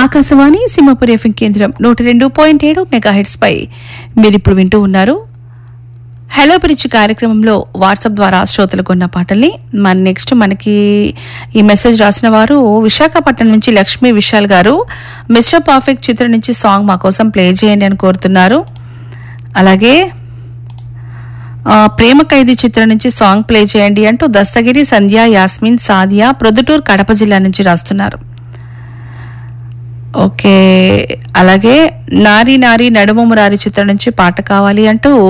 Akashvani Simhapuri FM కేంద్రం నూట రెండు పాయింట్ ఏడు మెగాహెడ్స్ పై మీరిప్పుడు వింటూ ఉన్నారు హలో పిరిచి కార్యక్రమంలో వాట్సాప్ ద్వారా శ్రోతలకు ఉన్న పాటల్ని మన నెక్స్ట్ మనకి ఈ మెసేజ్ రాసిన వారు విశాఖపట్నం నుంచి లక్ష్మీ విశాల్ గారు మిస్టర్ పర్ఫెక్ట్ చిత్రం నుంచి సాంగ్ మా కోసం ప్లే చేయండి అని కోరుతున్నారు అలాగే ఆ, ప్రేమ ఖైదీ చిత్రం నుంచి సాంగ్ ప్లే చేయండి అంటూ దస్తగిరి సంధ్య యాస్మిన్ సాదియా ప్రొద్దుటూరు కడప జిల్లా నుంచి రాస్తున్నారు ఓకే అలాగే నారి నారి నడుమ మురారి చిత్రం నుంచి పాట కావాలి అంటూ